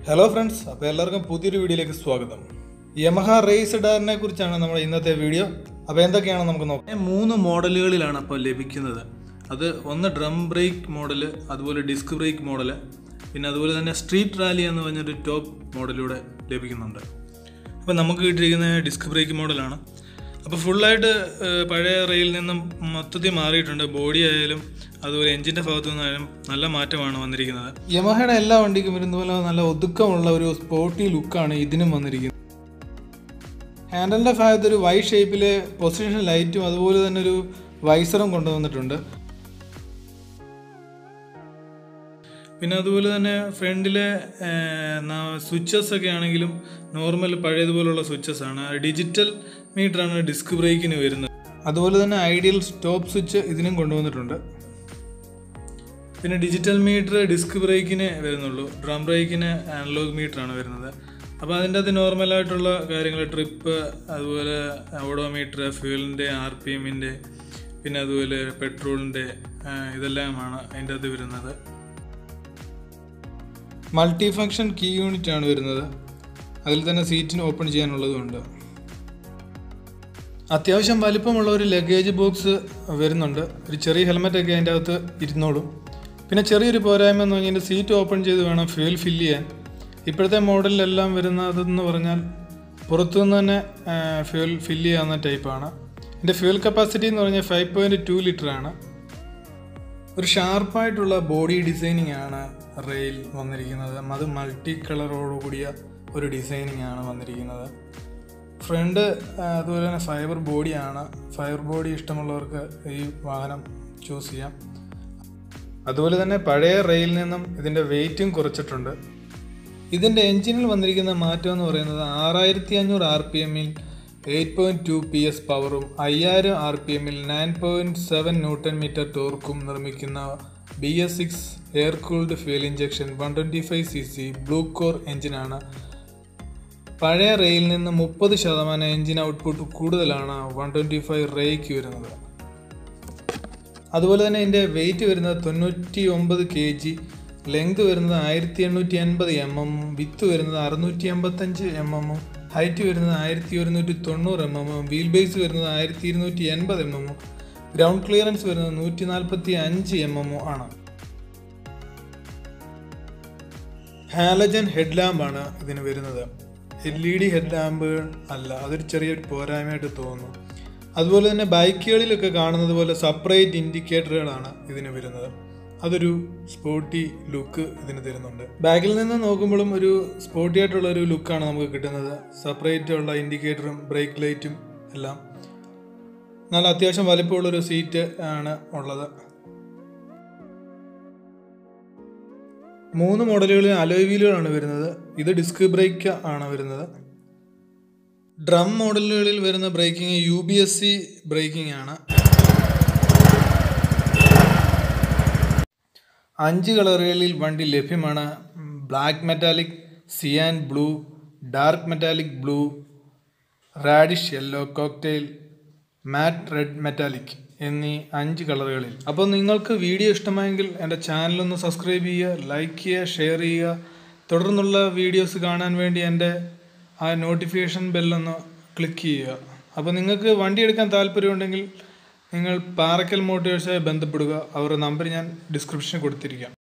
hello friends അപ്പോൾ എല്ലാവർക്കും പുതിയൊരു വീഡിയോയിലേക്ക് സ്വാഗതം യമഹ റേസ് ഡാറിനെ കുറിച്ചാണ് നമ്മുടെ ഇന്നത്തെ വീഡിയോ അപ്പോൾ എന്തൊക്കെയാണ് നമുക്ക് നോക്കാം മൂന്ന് മോഡലുകളിലാണ് അപ്പോൾ ലഭിക്കുന്നത് അത് ഒന്ന് ഡ്രം ബ്രേക്ക് മോഡൽ അതുപോലെ ഡിസ്ക് ബ്രേക്ക് മോഡൽ പിന്നെ അതുപോലെ തന്നെ സ്ട്രീറ്റ് റാലി എന്ന് പറഞ്ഞൊരു ടോപ്പ് മോഡലൂടെ ലഭിക്കുന്നുണ്ട് അപ്പോൾ നമുക്ക് കിട്ടിയിരിക്കുന്ന ഡിസ്ക് ബ്രേക്ക് മോഡലാണ് അപ്പോൾ ഫുള്ളായിട്ട് ഏഹ്, പഴയ റെയിൽ നിന്നും മൊത്തത്തിൽ മാറിയിട്ടുണ്ട് ബോഡി ആയാലും അതുപോലെ എഞ്ചിൻ്റെ ഭാഗത്തു നിന്നായാലും നല്ല മാറ്റമാണ് വന്നിരിക്കുന്നത് യമഹയുടെ എല്ലാ വണ്ടിക്കും വരുന്ന പോലെ നല്ല ഒതുക്കമുള്ള ഒരു സ്പോർട്ടി ലുക്കാണ് ഇതിനും വന്നിരിക്കുന്നത് ഹാൻഡലിൻ്റെ ഭാഗത്ത് ഒരു വൈ ഷേപ്പിലെ പൊസിഷൻ ലൈറ്റും അതുപോലെ തന്നെ ഒരു വൈസറും കൊണ്ടുവന്നിട്ടുണ്ട് പിന്നെ അതുപോലെ തന്നെ ഫ്രണ്ടിലെ സ്വിച്ചസ് ഒക്കെ ആണെങ്കിലും നോർമൽ പഴയതുപോലുള്ള സ്വിച്ചസ് ആണ് ഡിജിറ്റൽ മീറ്ററാണ് ഡിസ്ക് ബ്രേക്കിന് വരുന്നത് അതുപോലെ തന്നെ ഐഡിയൽ സ്റ്റോപ്പ് സ്വിച്ച് ഇതിനും കൊണ്ടുവന്നിട്ടുണ്ട് പിന്നെ ഡിജിറ്റൽ മീറ്റർ ഡിസ്ക് ബ്രേക്കിന് വരുന്നുള്ളൂ ഡ്രം ബ്രേക്കിന് അനലോഗ് മീറ്ററാണ് വരുന്നത് അപ്പോൾ അതിൻ്റെ അത് നോർമലായിട്ടുള്ള കാര്യങ്ങൾ ട്രിപ്പ് അതുപോലെ ഓഡോമീറ്റർ ഫ്യൂലിൻ്റെ ആർ പി എമ്മിൻ്റെ പിന്നെ അതുപോലെ പെട്രോളിൻ്റെ ഇതെല്ലാമാണ് അതിൻ്റെ അത് വരുന്നത് മൾട്ടി ഫങ്ഷൻ കീ യൂണിറ്റ് ആണ് വരുന്നത് അതിൽ തന്നെ സീറ്റിന് ഓപ്പൺ ചെയ്യാനുള്ളതുണ്ട് അത്യാവശ്യം വലിപ്പമുള്ള ഒരു ലഗേജ് ബോക്സ് വരുന്നുണ്ട് ഒരു ചെറിയ ഹെൽമെറ്റൊക്കെ അതിൻ്റെ അകത്ത് ഇരുന്നോളും പിന്നെ ചെറിയൊരു പോരായ്മ എന്ന് പറഞ്ഞാൽ സീറ്റ് ഓപ്പൺ ചെയ്ത് വേണം ഫ്യൂൽ ഫില്ല് ചെയ്യാൻ ഇപ്പോഴത്തെ മോഡലിലെല്ലാം വരുന്നതെന്ന് പറഞ്ഞാൽ പുറത്തുനിന്ന് തന്നെ ഫ്യൂൽ ഫില്ല് ചെയ്യാവുന്ന ടൈപ്പാണ് ഇതിൻ്റെ ഫ്യൂൽ കപ്പാസിറ്റി എന്ന് പറഞ്ഞാൽ ഫൈവ് പോയിൻറ്റ് ടു ലിറ്റർ ആണ് ഒരു ഷാർപ്പായിട്ടുള്ള ബോഡി ഡിസൈനിങ് ആണ് റെയിൽ വന്നിരിക്കുന്നത് അത് മൾട്ടി കളറോട് കൂടിയ ഒരു ഡിസൈനിങ് ആണ് വന്നിരിക്കുന്നത് ഫ്രണ്ട് ആ, അതുപോലെ തന്നെ ഫൈബർ ബോഡിയാണ് ഫൈബർ ബോഡി ഇഷ്ടമുള്ളവർക്ക് ഈ വാഹനം ചൂസ് ചെയ്യാം അതുപോലെ തന്നെ പഴയ റെയിൽ നിന്നും ഇതിൻ്റെ വെയിറ്റും കുറച്ചിട്ടുണ്ട് ഇതിൻ്റെ എഞ്ചിനിൽ വന്നിരിക്കുന്ന മാറ്റം എന്ന് പറയുന്നത് ആറായിരത്തി അഞ്ഞൂറ് ആർ പി എമ്മിൽ eight point two P S പവറും അയ്യായിരം ആർ പി എമ്മിൽ nine point seven newton metre ടോർക്കും നിർമ്മിക്കുന്ന B S six air cooled fuel injection one twenty five C C blue core എഞ്ചിനാണ് പഴയ റെയിൽ നിന്ന് മുപ്പത് ശതമാനം എഞ്ചിൻ ഔട്ട്പുട്ട് കൂടുതലാണ് വൺ ട്വൻറ്റി ഫൈവ് റേയ്ക്ക് വരുന്നത് അതുപോലെ തന്നെ ഇതിൻ്റെ വെയിറ്റ് വരുന്നത് തൊണ്ണൂറ്റി ഒമ്പത് കെ ജി ലെങ്ത് വരുന്നത് ആയിരത്തി എണ്ണൂറ്റി എൺപത് എം എം വിത്ത് വരുന്നത് അറുന്നൂറ്റി എൺപത്തഞ്ച് എം എമ്മും ഹൈറ്റ് വരുന്നത് ആയിരത്തി ഒരുന്നൂറ്റി തൊണ്ണൂറ് എം എമ്മും വീൽ ബേസ് വരുന്നത് ആയിരത്തി ഇരുന്നൂറ്റി എൺപത് എം എമ്മും ഗ്രൗണ്ട് ക്ലിയറൻസ് വരുന്നത് നൂറ്റി നാൽപ്പത്തി അഞ്ച് എം എമ്മും ആണ് ഹാലജൻ ഹെഡ് ലാമ്പാണ് ഇതിന് വരുന്നത് എൽ ഇ ഡി ഹെഡ് ലാമ്പുകൾ അല്ല അതൊരു ചെറിയൊരു പോരായ്മയായിട്ട് തോന്നുന്നു അതുപോലെ തന്നെ ബൈക്കുകളിലൊക്കെ കാണുന്നത് പോലെ സെപ്പറേറ്റ് ഇൻഡിക്കേറ്ററുകളാണ് ഇതിന് വരുന്നത് അതൊരു സ്പോർട്ടി ലുക്ക് ഇതിന് തരുന്നുണ്ട് ബാക്കിൽ നിന്ന് നോക്കുമ്പോഴും ഒരു സ്പോർട്ടി ആയിട്ടുള്ള ഒരു ലുക്കാണ് നമുക്ക് കിട്ടുന്നത് സെപ്പറേറ്റ് ഉള്ള ഇൻഡിക്കേറ്ററും ബ്രേക്ക് ലൈറ്റും എല്ലാം നല്ല അത്യാവശ്യം വലിപ്പമുള്ളൊരു സീറ്റ് ആണ് ഉള്ളത് മൂന്ന് മോഡലുകളിൽ അലോയ് വീലുകളാണ് വരുന്നത് ഇത് ഡിസ്ക് ബ്രേക്ക് ആണ് വരുന്നത് ഡ്രം മോഡലുകളിൽ വരുന്ന braking U B S C braking ആണ് അഞ്ച് കളറുകളിൽ വണ്ടി ലഭ്യമാണ് black metallic cyan blue dark metallic blue reddish yellow cocktail matte red metallic എന്നീ അഞ്ച് കളറുകളിൽ അപ്പോൾ നിങ്ങൾക്ക് വീഡിയോ ഇഷ്ടമായെങ്കിൽ എൻ്റെ ചാനലൊന്ന് സബ്സ്ക്രൈബ് ചെയ്യുക ലൈക്ക് ചെയ്യുക ഷെയർ ചെയ്യുക തുടർന്നുള്ള വീഡിയോസ് കാണാൻ വേണ്ടി എൻ്റെ ആ നോട്ടിഫിക്കേഷൻ ബെല്ലൊന്ന് ക്ലിക്ക് ചെയ്യുക അപ്പോൾ നിങ്ങൾക്ക് വണ്ടി എടുക്കാൻ താല്പര്യമുണ്ടെങ്കിൽ നിങ്ങൾ പാറക്കൽ മോട്ടോഴ്സുമായി ബന്ധപ്പെടുക അവരുടെ നമ്പർ ഞാൻ ഡിസ്ക്രിപ്ഷനിൽ കൊടുത്തിരിക്കാം